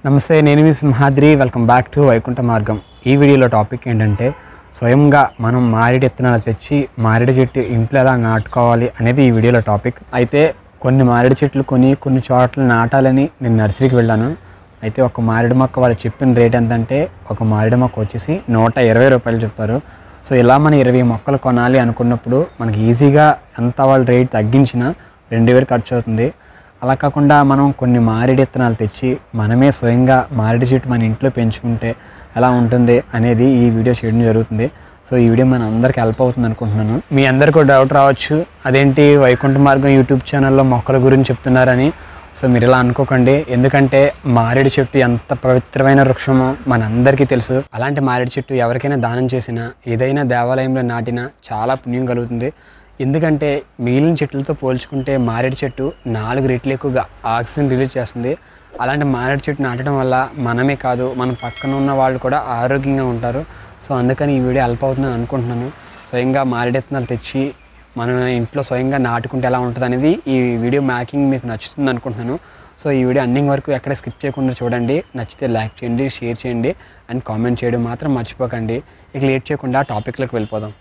నమస్తే నేను మీ Simhadri welcome back to Vaikuntha Margam ఈ వీడియోలో టాపిక్ ఏంటంటే స్వయంగా మనం మామిడి విత్తనాలు తెచ్చి మామిడి చెట్టు ఇంట్లో ఎలా నాటుకోవాలి అనేది ఈ వీడియోలో టాపిక్ అయితే కొన్ని మామిడి చెట్లు కొని కొన్ని చోట్ల నాటాలని నేను నర్సరీకి వెళ్ళాను అయితే ఒక మామిడి మొక్క వాళ్ళు చెప్పిన రేట్ ఎంతంటే ఒక మామిడి మొక్క వచ్చేసి నూట ఇరవై రూపాయలు చెప్పారు సో ఇలా మనం ఇరవై మొక్కలు కొనాలి అనుకున్నప్పుడు మనకి ఈజీగా ఎంత వాళ్ళు రేట్ తగ్గించినా రెండు వేలు ఖర్చు అవుతుంది అలా కాకుండా మనం కొన్ని మామిడి విత్తనాలు తెచ్చి మనమే స్వయంగా మామిడి చెట్టు మన ఇంట్లో పెంచుకుంటే ఎలా ఉంటుంది అనేది ఈ వీడియో చేయడం జరుగుతుంది సో ఈ వీడియో మన అందరికి హెల్ప్ అవుతుంది అనుకుంటున్నాను మీ అందరికీ డౌట్ రావచ్చు అదేంటి వైకుంఠ మార్గం యూట్యూబ్ ఛానల్లో మొక్కల గురించి చెప్తున్నారని సో మీరు ఇలా అనుకోకండి ఎందుకంటే మారేడు చెట్టు ఎంత పవిత్రమైన వృక్షమో మనందరికీ తెలుసు అలాంటి మారేడు చెట్టు ఎవరికైనా దానం చేసినా ఏదైనా దేవాలయంలో నాటినా చాలా పుణ్యం కలుగుతుంది ఎందుకంటే మిగిలిన చెట్లతో పోల్చుకుంటే మారేడు చెట్టు నాలుగు రెట్లు ఎక్కువగా ఆక్సిజన్ రిలీజ్ చేస్తుంది అలాంటి మారేడు చెట్టు నాటడం వల్ల మనమే కాదు మన పక్కన ఉన్న వాళ్ళు కూడా ఆరోగ్యంగా ఉంటారు సో అందుకని ఈ వీడియో హెల్ప్ అవుతుందని అనుకుంటున్నాను స్వయంగా మారేడు విత్తనాలు తెచ్చి మనం ఇంట్లో స్వయంగా నాటుకుంటే ఎలా ఉంటుంది అనేది ఈ వీడియో మేకింగ్ మీకు నచ్చుతుంది అనుకుంటున్నాను సో ఈ వీడియో అన్నింగ్ వరకు ఎక్కడ స్కిప్ చేయకుండా చూడండి నచ్చితే లైక్ చేయండి షేర్ చేయండి అండ్ కామెంట్ చేయడం మాత్రం మర్చిపోకండి ఇక లేట్ చేయకుండా టాపిక్లోకి వెళ్ళిపోదాం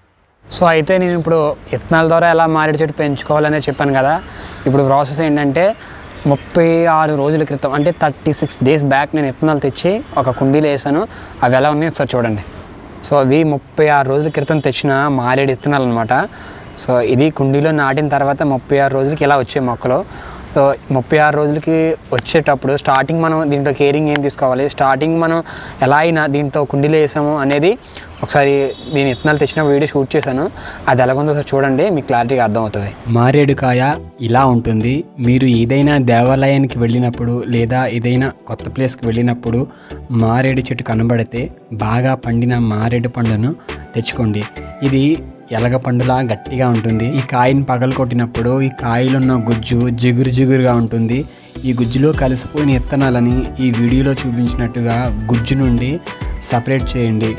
సో అయితే నేను ఇప్పుడు విత్తనాల ద్వారా ఎలా మారేడు చెట్టు పెంచుకోవాలనే చెప్పాను కదా ఇప్పుడు ప్రాసెస్ ఏంటంటే ముప్పై ఆరు రోజుల క్రితం అంటే థర్టీ సిక్స్ డేస్ బ్యాక్ నేను విత్తనాలు తెచ్చి ఒక కుండీలో వేసాను అవి ఎలా ఉన్నాయో ఒకసారి చూడండి సో అవి ముప్పై ఆరు రోజుల క్రితం తెచ్చిన మారేడు విత్తనాలు అనమాట సో ఇది కుండీలో నాటిన తర్వాత ముప్పై ఆరు రోజులకి ఇలా వచ్చాయి మొక్కలు సో ముప్పై ఆరు రోజులకి వచ్చేటప్పుడు స్టార్టింగ్ మనం దీంట్లో కేరింగ్ ఏం తీసుకోవాలి స్టార్టింగ్ మనం ఎలా అయినా దీంట్లో కుండీలో వేసాము అనేది ఒకసారి దీని విత్తనాలు తెచ్చిన వీడియో షూట్ చేశాను అది ఎలాగుందో ఒకసారి చూడండి మీకు క్లారిటీగా అర్థమవుతుంది మారేడుకాయ ఇలా ఉంటుంది మీరు ఏదైనా దేవాలయానికి వెళ్ళినప్పుడు లేదా ఏదైనా కొత్త ప్లేస్కి వెళ్ళినప్పుడు మారేడు చెట్టు కనబడితే బాగా పండిన మారేడు పండును తెచ్చుకోండి ఇది ఎలగ పండులా గట్టిగా ఉంటుంది ఈ కాయని పగలు కొట్టినప్పుడు ఈ కాయలో ఉన్న గుజ్జు జిగురు జిగురుగా ఉంటుంది ఈ గుజ్జులో కలిసిపోయిన విత్తనాలని ఈ వీడియోలో చూపించినట్టుగా గుజ్జు నుండి సపరేట్ చేయండి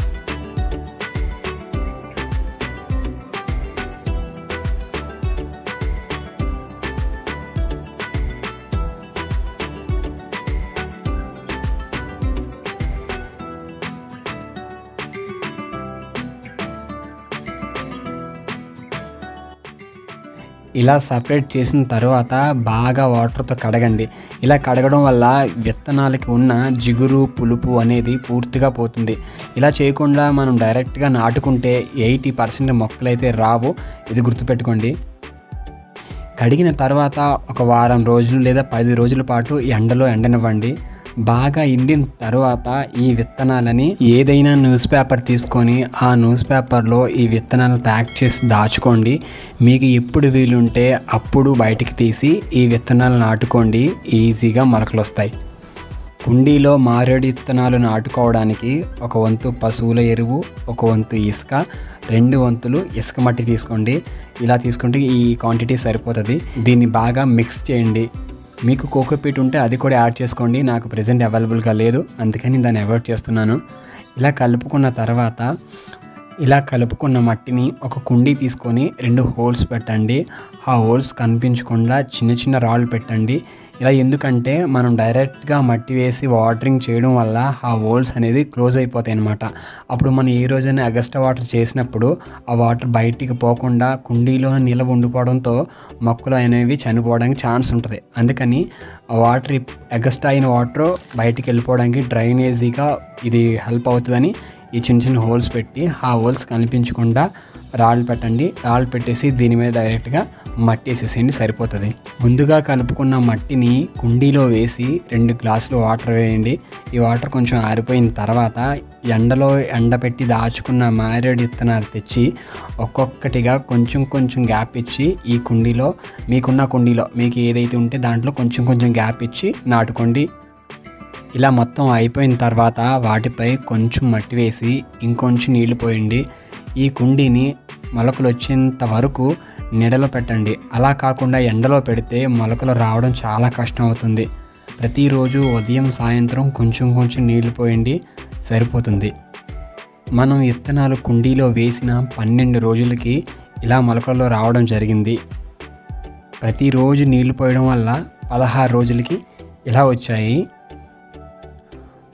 ఇలా సపరేట్ చేసిన తర్వాత బాగా వాటర్తో కడగండి ఇలా కడగడం వల్ల విత్తనాలకి ఉన్న జిగురు పులుపు అనేది పూర్తిగా పోతుంది ఇలా చేయకుండా మనం డైరెక్ట్గా నాటుకుంటే ఎయిటీ పర్సెంట్ మొక్కలైతే రావు ఇది గుర్తుపెట్టుకోండి కడిగిన తర్వాత ఒక వారం రోజులు లేదా పది రోజుల పాటు ఎండలో ఎండనివ్వండి బాగా ఎండిన తర్వాత ఈ విత్తనాలని ఏదైనా న్యూస్ పేపర్ తీసుకొని ఆ న్యూస్ పేపర్లో ఈ విత్తనాలు ప్యాక్ చేసి దాచుకోండి మీకు ఎప్పుడు వీలుంటే అప్పుడు బయటికి తీసి ఈ విత్తనాలు నాటుకోండి ఈజీగా మొలకలు వస్తాయి కుండీలో మారేడు విత్తనాలు నాటుకోవడానికి ఒక వంతు పశువుల ఎరువు ఒక వంతు ఇసుక రెండు వంతులు ఇసుక మట్టి తీసుకోండి ఇలా తీసుకుంటే ఈ క్వాంటిటీ సరిపోతుంది దీన్ని బాగా మిక్స్ చేయండి మీకు కోకోపీట్ ఉంటే అది కూడా యాడ్ చేసుకోండి నాకు ప్రజెంట్ అవైలబుల్గా లేదు అందుకని దాన్ని అవాయిడ్ చేస్తున్నాను ఇలా కలుపుకున్న తర్వాత ఇలా కలుపుకున్న మట్టిని ఒక కుండీ తీసుకొని రెండు హోల్స్ పెట్టండి ఆ హోల్స్ కనిపించకుండా చిన్న చిన్న రాళ్ళు పెట్టండి ఇలా ఎందుకంటే మనం డైరెక్ట్గా మట్టి వేసి వాటరింగ్ చేయడం వల్ల ఆ హోల్స్ అనేది క్లోజ్ అయిపోతాయి అనమాట అప్పుడు మనం ఏ రోజైనా అగస్టా వాటర్ చేసినప్పుడు ఆ వాటర్ బయటికి పోకుండా కుండీలో నిల్వ ఉండిపోవడంతో మొక్కలు అనేవి చనిపోవడానికి ఛాన్స్ ఉంటుంది అందుకని ఆ వాటర్ అగస్టా అయిన వాటర్ బయటికి వెళ్ళిపోవడానికి డ్రైనేజీగా ఇది హెల్ప్ అవుతుందని ఈ చిన్న చిన్న హోల్స్ పెట్టి ఆ హోల్స్ కనిపించకుండా రాళ్ళు పెట్టండి రాళ్ళు పెట్టేసి దీని మీద డైరెక్ట్గా మట్టి వేసేసేయండి సరిపోతుంది ముందుగా కలుపుకున్న మట్టిని కుండీలో వేసి రెండు గ్లాసులు వాటర్ వేయండి ఈ వాటర్ కొంచెం ఆరిపోయిన తర్వాత ఎండలో ఎండపెట్టి దాచుకున్న మారేడు విత్తనాలు తెచ్చి ఒక్కొక్కటిగా కొంచెం కొంచెం గ్యాప్ ఇచ్చి ఈ కుండీలో మీకున్న కుండీలో మీకు ఏదైతే ఉంటే దాంట్లో కొంచెం కొంచెం గ్యాప్ ఇచ్చి నాటుకోండి ఇలా మొత్తం అయిపోయిన తర్వాత వాటిపై కొంచెం మట్టి వేసి ఇంకొంచెం నీళ్లు పోయండి ఈ కుండీని మొలకలు వచ్చేంత వరకు నీడలో పెట్టండి అలా కాకుండా ఎండలో పెడితే మొలకలు రావడం చాలా కష్టం అవుతుంది ప్రతిరోజు ఉదయం సాయంత్రం కొంచెం కొంచెం నీళ్లు పోయండి సరిపోతుంది మనం విత్తనాలు కుండీలో వేసిన పన్నెండు రోజులకి ఇలా మొలకలు రావడం జరిగింది ప్రతిరోజు నీళ్లు పోయడం వల్ల పదహారు రోజులకి ఇలా వచ్చాయి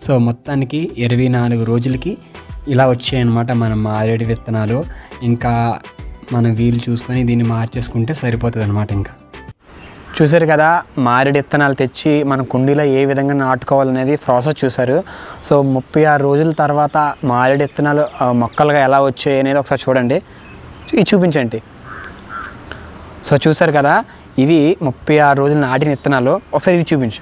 సో మొత్తానికి ఇరవై నాలుగు రోజులకి ఇలా వచ్చాయన్నమాట మన మారేడు విత్తనాలు ఇంకా మనం వీలు చూసుకొని దీన్ని మార్చేసుకుంటే సరిపోతుంది అనమాట ఇంకా చూసారు కదా మారేడు విత్తనాలు తెచ్చి మన కుండీలో ఏ విధంగా నాటుకోవాలనేది ప్రాసెస్ చూసారు సో ముప్పై ఆరు రోజుల తర్వాత మారేడు విత్తనాలు ఆ, మొక్కలుగా ఎలా వచ్చాయి అనేది ఒకసారి చూడండి ఇది చూపించండి సో చూసారు కదా ఇవి ముప్పై ఆరు రోజులు నాటిన విత్తనాలు ఒకసారి ఇది చూపించు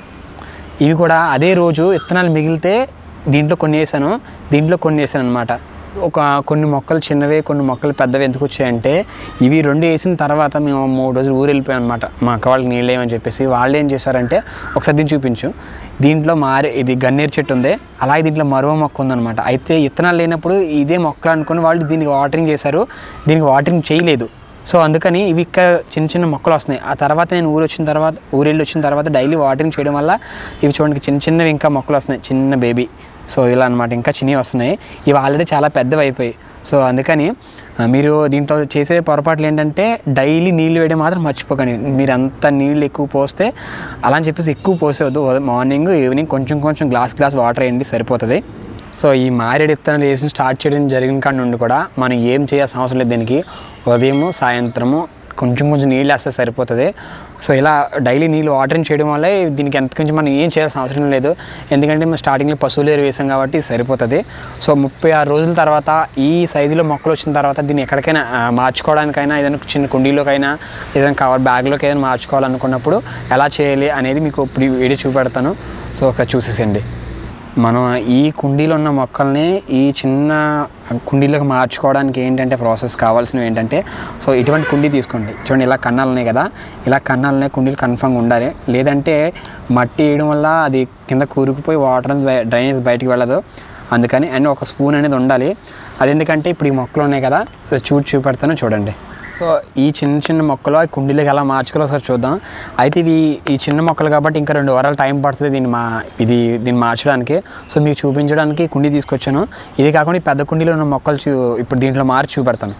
ఇవి కూడా అదే రోజు విత్తనాలు మిగిలితే దీంట్లో కొన్ని వేసాను దీంట్లో కొన్ని వేసాను అనమాట ఒక కొన్ని మొక్కలు చిన్నవి కొన్ని మొక్కలు పెద్దవి ఎందుకు వచ్చాయంటే ఇవి రెండు వేసిన తర్వాత మేము మూడు రోజులు ఊరు వెళ్ళిపోయాం అనమాట మా అక్క వాళ్ళకి నీళ్ళు ఏమని చెప్పేసి వాళ్ళు ఏం చేశారంటే ఒకసారి దీన్ని చూపించు దీంట్లో మారి ఇది గన్నేరు చెట్టు ఉంది అలాగే దీంట్లో మరో మొక్క ఉందన్నమాట అయితే విత్తనాలు లేనప్పుడు ఇదే మొక్కలు అనుకుని వాళ్ళు దీనికి వాటరింగ్ చేశారు దీనికి వాటరింగ్ చేయలేదు సో అందుకని ఇవి ఇక్కడ చిన్న చిన్న మొక్కలు వస్తున్నాయి ఆ తర్వాత నేను ఊరు వచ్చిన తర్వాత ఊరెళ్ళి వచ్చిన తర్వాత డైలీ వాటరింగ్ చేయడం వల్ల ఇవి చూడండి చిన్న చిన్నవి ఇంకా మొక్కలు వస్తున్నాయి చిన్న బేబీ సో ఇలా అనమాట ఇంకా చిన్నవి వస్తున్నాయి ఇవి ఆల్రెడీ చాలా పెద్దవి అయిపోయాయి సో అందుకని ఆ, మీరు దీంట్లో చేసే పొరపాట్లు ఏంటంటే డైలీ నీళ్ళు వేయడం మాత్రం మర్చిపోకండి మీరు అంత నీళ్ళు ఎక్కువ పోస్తే అలా అని చెప్పేసి ఎక్కువ పోసేవద్దు మార్నింగ్ ఈవినింగ్ కొంచెం కొంచెం గ్లాస్ గ్లాస్ వాటర్ వేయండి సరిపోతుంది సో ఈ మారేడు విత్తనాలు వేసి స్టార్ట్ చేయడం జరిగిన కాడ నుండి కూడా మనం ఏం చేయాల్సిన అవసరం లేదు దీనికి ఉదయము సాయంత్రము కొంచెం కొంచెం నీళ్ళు వేస్తే సరిపోతుంది సో ఇలా డైలీ నీళ్ళు వాటరింగ్ చేయడం వల్ల దీనికి ఎంత కొంచెం మనం ఏం చేయాల్సిన అవసరం లేదు ఎందుకంటే మేము స్టార్టింగ్లో పశువులు ఎరువు వేసాం కాబట్టి సరిపోతుంది సో ముప్పై ఆరు రోజుల తర్వాత ఈ సైజులో మొక్కలు వచ్చిన తర్వాత దీన్ని ఎక్కడికైనా ఆ, మార్చుకోవడానికైనా ఏదైనా చిన్న కుండీలోకైనా ఏదైనా కవర్ బ్యాగ్లోకి ఏదైనా మార్చుకోవాలనుకున్నప్పుడు ఎలా చేయాలి అనేది మీకు ఇప్పుడు ఈ వీడియో చూపెడతాను సో ఒకసారి చూసేసండి మనం ఈ కుండీలో ఉన్న మొక్కల్ని ఈ చిన్న కుండీలోకి మార్చుకోవడానికి ఏంటంటే ప్రాసెస్ కావాల్సినవి ఏంటంటే సో ఇటువంటి కుండీ తీసుకోండి చూడండి ఇలా కన్నాలు ఉన్నాయి కదా ఇలా కన్నాలు ఉన్నాయి కుండీలు కన్ఫామ్గా ఉండాలి లేదంటే మట్టి వేయడం వల్ల అది కింద కూరుకుపోయి వాటర్ అనేది బయ- డ్రైనేజ్ బయటికి వెళ్ళదు అందుకని అండ్ ఒక స్పూన్ అనేది ఉండాలి అది ఎందుకంటే ఇప్పుడు ఈ మొక్కలు ఉన్నాయి కదా సో చూడు చూపెడతాను చూడండి సో ఈ చిన్న చిన్న మొక్కలు ఆ కుండీలోకి ఎలా మార్చుకోవాలో ఒకసారి చూద్దాం అయితే ఇవి ఈ చిన్న మొక్కలు కాబట్టి ఇంకా రెండు వారాలు టైం పడుతుంది దీన్ని మా ఇది దీన్ని మార్చడానికి సో మీకు చూపించడానికి కుండీ తీసుకొచ్చాను ఇది కాకుండా ఈ పెద్ద కుండీలో ఉన్న మొక్కలు చూ ఇప్పుడు దీంట్లో మార్చి చూపెడతాను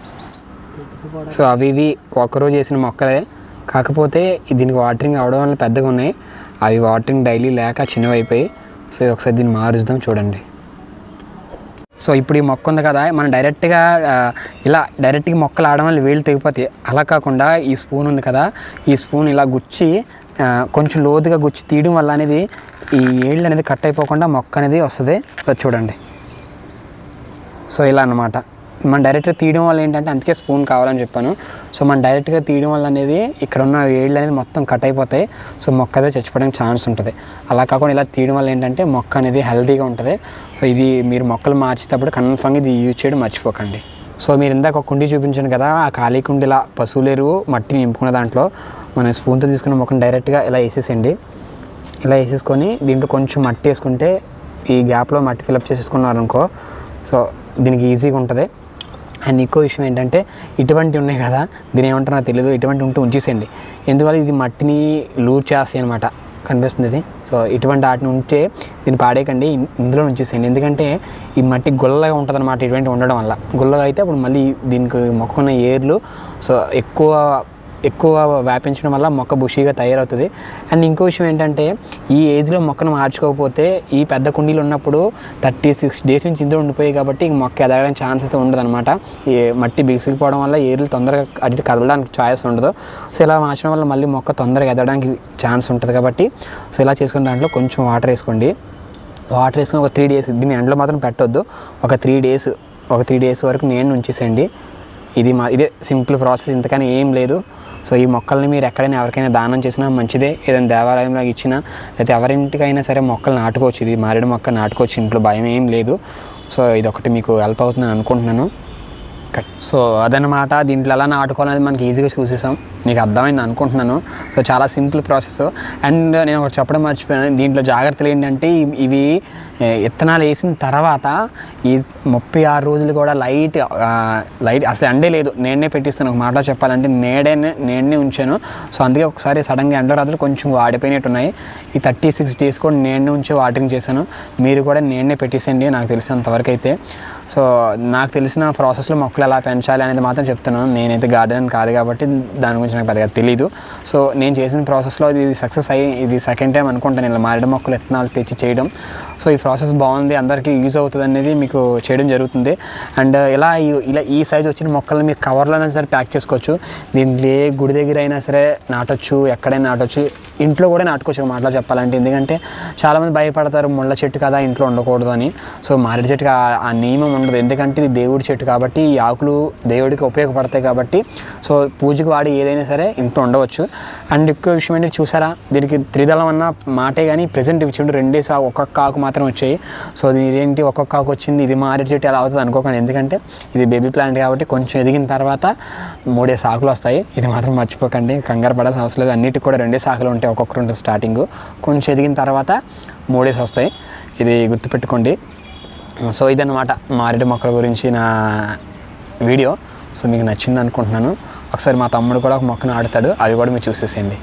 సో అవి ఇవి ఒక్కరోజు చేసిన మొక్కలే కాకపోతే దీనికి వాటరింగ్ అవడం వల్ల పెద్దగా ఉన్నాయి అవి వాటరింగ్ డైలీ లేక చిన్నవి అయిపోయి సో ఒకసారి దీన్ని మారుద్దాం చూడండి సో ఇప్పుడు ఈ మొక్క ఉంది కదా మనం డైరెక్ట్గా ఆ, ఇలా డైరెక్ట్గా మొక్కలు ఆడడం వల్ల వేళ్ళు తెగిపోతాయి అలా కాకుండా ఈ స్పూన్ ఉంది కదా ఈ స్పూన్ ఇలా గుచ్చి ఆ, కొంచెం లోతుగా గుచ్చి తీయడం వల్ల అనేది ఈ ఏళ్ళు అనేది కట్ అయిపోకుండా మొక్క అనేది వస్తుంది సో చూడండి సో ఇలా అన్నమాట మనం డైరెక్ట్గా తీయడం వల్ల ఏంటంటే అందుకే స్పూన్ కావాలని చెప్పాను సో మనం డైరెక్ట్గా తీయడం వల్ల అనేది ఇక్కడ ఉన్న ఏళ్ళు అనేది మొత్తం కట్ అయిపోతాయి సో మొక్క అనేది చచ్చిపోవడానికి ఛాన్స్ ఉంటుంది అలా కాకుండా ఇలా తీయడం వల్ల ఏంటంటే మొక్క అనేది హెల్తీగా ఉంటుంది సో ఇది మీరు మొక్కలు మార్చేటప్పుడు కన్ఫామ్గా ఇది యూజ్ చేయడం మర్చిపోకండి సో మీరు ఇందాక ఒక కుండీ చూపించాను కదా ఆ ఖాళీ కుండీలా పశువులేరు మట్టిని నింపుకున్న దాంట్లో మనం స్పూన్తో తీసుకున్న మొక్కను డైరెక్ట్గా ఇలా వేసేసేయండి ఇలా వేసేసుకొని దీంట్లో కొంచెం మట్టి వేసుకుంటే ఈ గ్యాప్లో మట్టి ఫిలప్ చేసేసుకున్నారు అనుకో సో దీనికి ఈజీగా ఉంటుంది అండ్ ఇంకో విషయం ఏంటంటే ఇటువంటి ఉన్నాయి కదా దీని ఏమంటారో నాకు తెలియదు ఇటువంటి ఉంటే ఉంచేసేయండి ఎందువల్ల ఇది మట్టిని లూజ్ చేస్తాయి అనమాట కనిపిస్తుంది ఇది సో ఇటువంటి వాటిని ఉంటే దీన్ని పాడేయకండి ఇన్- ఇందులో ఉంచేసేయండి ఎందుకంటే ఈ మట్టి గుల్లగా ఉంటుంది అనమాట ఇటువంటి ఉండడం వల్ల గుల్లగా అయితే అప్పుడు మళ్ళీ దీనికి మొక్కకున్న ఏర్లు సో ఎక్కువ ఎక్కువ వ్యాపించడం వల్ల మొక్క బుషీగా తయారవుతుంది అండ్ ఇంకో విషయం ఏంటంటే ఈ ఏజ్లో మొక్కను మార్చుకోకపోతే ఈ పెద్ద కుండీలు ఉన్నప్పుడు థర్టీ సిక్స్ డేస్ నుంచి ఇందులో ఉండిపోయాయి కాబట్టి ఇంక మొక్క ఎదగడానికి ఛాన్స్ అయితే ఉండదు అనమాట ఈ మట్టి బిగిసిపోవడం వల్ల ఏర్లు తొందరగా అటు ఇటు కదలడానికి ఛాయిస్ ఉండదు సో ఇలా మార్చడం వల్ల మళ్ళీ మొక్క తొందరగా ఎదగడానికి ఛాన్స్ ఉంటుంది కాబట్టి సో ఇలా చేసుకున్న దాంట్లో కొంచెం వాటర్ వేసుకోండి వాటర్ వేసుకుని ఒక త్రీ డేస్ దీన్ని ఎండలో మాత్రం పెట్టొద్దు ఒక త్రీ డేస్ ఒక త్రీ డేస్ వరకు నేను ఉంచేసేయండి ఇది మా ఇదే సింపుల్ ప్రాసెస్ ఇంతకని ఏం లేదు సో ఈ మొక్కల్ని మీరు ఎక్కడైనా ఎవరికైనా దానం చేసినా మంచిదే ఏదైనా దేవాలయంలో ఇచ్చినా లేకపోతే ఎవరింటికైనా సరే మొక్కలు నాటుకోవచ్చు ఇది మారేడు మొక్క నాటుకోవచ్చు ఇంట్లో భయం ఏం లేదు సో ఇది ఒకటి మీకు హెల్ప్ అవుతుందని అనుకుంటున్నాను కట్ సో అదనమాట దీంట్లో ఎలా నాటుకోవాలనేది మనకి ఈజీగా చూసేసాం నీకు అర్థమైంది అనుకుంటున్నాను సో చాలా సింపుల్ ప్రాసెస్ అండ్ నేను ఒకటి చెప్పడం మర్చిపోయాను దీంట్లో జాగ్రత్తలు ఏంటంటే ఇవి- ఇవి ఏ, విత్తనాలు వేసిన తర్వాత ఈ ముప్పై ఆరు రోజులు కూడా లైట్ ఆ, లైట్ అసలు ఎండే లేదు నేనే పెట్టిస్తాను ఒక మాటలో చెప్పాలంటే నేడే నేనే ఉంచాను సో అందుకే ఒకసారి సడన్గా ఎండ రాత్రులు కొంచెం వాడిపోయినట్టు ఉన్నాయి ఈ థర్టీ సిక్స్ డేస్ కూడా నేనే ఉంచి వాటరింగ్ చేశాను మీరు కూడా నేనే పెట్టేసండి నాకు తెలిసినంతవరకు అయితే సో నాకు తెలిసిన ప్రాసెస్లో మొక్కలు ఎలా పెంచాలి అనేది మాత్రం చెప్తున్నాను నేనైతే గార్డెన్ కాదు కాబట్టి దాని గురించి నాకు పెద్దగా తెలియదు సో నేను చేసిన ప్రాసెస్లో ఇది సక్సెస్ అయ్యి ఇది సెకండ్ టైం అనుకుంటాను ఇలా మారేడు మొక్కలు విత్తనాలు తెచ్చి చేయడం సో ఈ ప్రాసెస్ బాగుంది అందరికీ యూజ్ అవుతుంది అనేది మీకు చేయడం జరుగుతుంది అండ్ ఇలా ఈ- ఇలా ఈ సైజ్ వచ్చిన మొక్కలను మీరు కవర్లోనే సరే ప్యాక్ చేసుకోవచ్చు దీంట్లో ఏ గుడి దగ్గర అయినా సరే నాటొచ్చు ఎక్కడైనా నాటొచ్చు ఇంట్లో కూడా నాటుకోవచ్చు ఒక మాటలో చెప్పాలంటే ఎందుకంటే చాలామంది భయపడతారు ముళ్ళ చెట్టు కదా ఇంట్లో ఉండకూడదు అని సో మారేడు చెట్టుకి ఆ- ఆ నియమం ఉండదు ఎందుకంటే ఇది దేవుడి చెట్టు కాబట్టి ఈ ఆకులు దేవుడికి ఉపయోగపడతాయి కాబట్టి సో పూజకు వాడి ఏదైనా సరే ఇంట్లో ఉండవచ్చు అండ్ ఎక్కువ విషయం ఏంటి చూసారా దీనికి త్రిదళం అన్న మాటే కానీ ప్రజెంట్ ఇవి చూడు రెండే సా ఒక్కొక్క ఆకు మాత్రం వచ్చాయి సో ఇది ఏంటి ఒక్కొక్క ఆకు వచ్చింది ఇది మారేడు చెట్టు ఎలా అవుతుంది అనుకోకండి ఎందుకంటే ఇది బేబీ ప్లాంట్ కాబట్టి కొంచెం ఎదిగిన తర్వాత మూడే సాకులు వస్తాయి ఇది మాత్రం మర్చిపోకండి కంగారు పడాల్సిన అవసరం లేదు అన్నిటికి కూడా రెండే సాకులు ఉంటాయి ఒక్కొక్కరు ఉంటుంది స్టార్టింగ్ కొంచెం ఎదిగిన తర్వాత మూడేసి వస్తాయి ఇది గుర్తుపెట్టుకోండి సో ఇదన్నమాట మారేడు మొక్కల గురించి నా వీడియో సో మీకు నచ్చింది అనుకుంటున్నాను ఒకసారి మా తమ్ముడు కూడా ఒక మొక్కను ఆడుతాడు అది కూడా మీరు చూసేసేయండి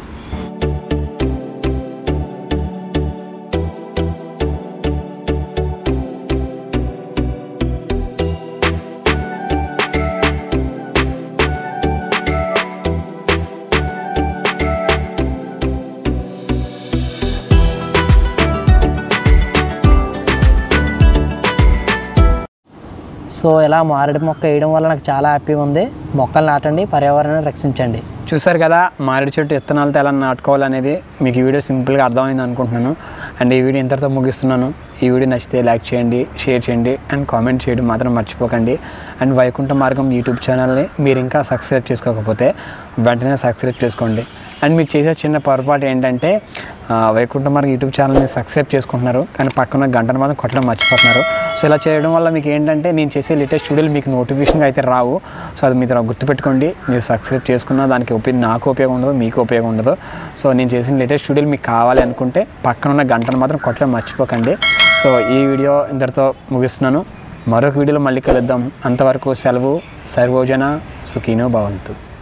సో ఇలా మారేడు మొక్క వేయడం వల్ల నాకు చాలా హ్యాపీగా ఉంది మొక్కలు నాటండి పర్యావరణాన్ని రక్షించండి చూసారు కదా మారేడు చెట్టు విత్తనాలతో ఎలా నాటుకోవాలనేది మీకు ఈ వీడియో సింపుల్గా అర్థమైంది అనుకుంటున్నాను అండ్ ఈ వీడియో ఇంతటితో ముగిస్తున్నాను ఈ వీడియో నచ్చితే లైక్ చేయండి షేర్ చేయండి అండ్ కామెంట్ చేయడం మాత్రం మర్చిపోకండి అండ్ వైకుంఠ మార్గం యూట్యూబ్ ఛానల్ని మీరు ఇంకా సబ్స్క్రైబ్ చేసుకోకపోతే వెంటనే సబ్స్క్రైబ్ చేసుకోండి అండ్ మీరు చేసే చిన్న పొరపాటు ఏంటంటే ఆ, వైకుంఠ మార్గం యూట్యూబ్ ఛానల్ని సబ్స్క్రైబ్ చేసుకుంటున్నారు కానీ పక్కన గంటను మాత్రం కొట్టడం మర్చిపోతున్నారు సో ఇలా చేయడం వల్ల మీకు ఏంటంటే నేను చేసే లేటెస్ట్ వీడియోలు మీకు నోటిఫికేషన్గా అయితే రావు సో అది మీరు గుర్తుపెట్టుకోండి మీరు సబ్స్క్రైబ్ చేసుకున్న దానికి ఉపయోగం నాకు ఉపయోగం ఉండదు మీకు ఉపయోగం ఉండదు సో నేను చేసిన లేటెస్ట్ వీడియోలు మీకు కావాలి అనుకుంటే పక్కన ఉన్న గంటను మాత్రం కొట్టడం మర్చిపోకండి సో ఈ వీడియో ఇంతటితో ముగిస్తున్నాను మరొక వీడియోలో మళ్ళీ కలుద్దాం అంతవరకు సెలవు సర్వోజన సుఖీనో భవంతు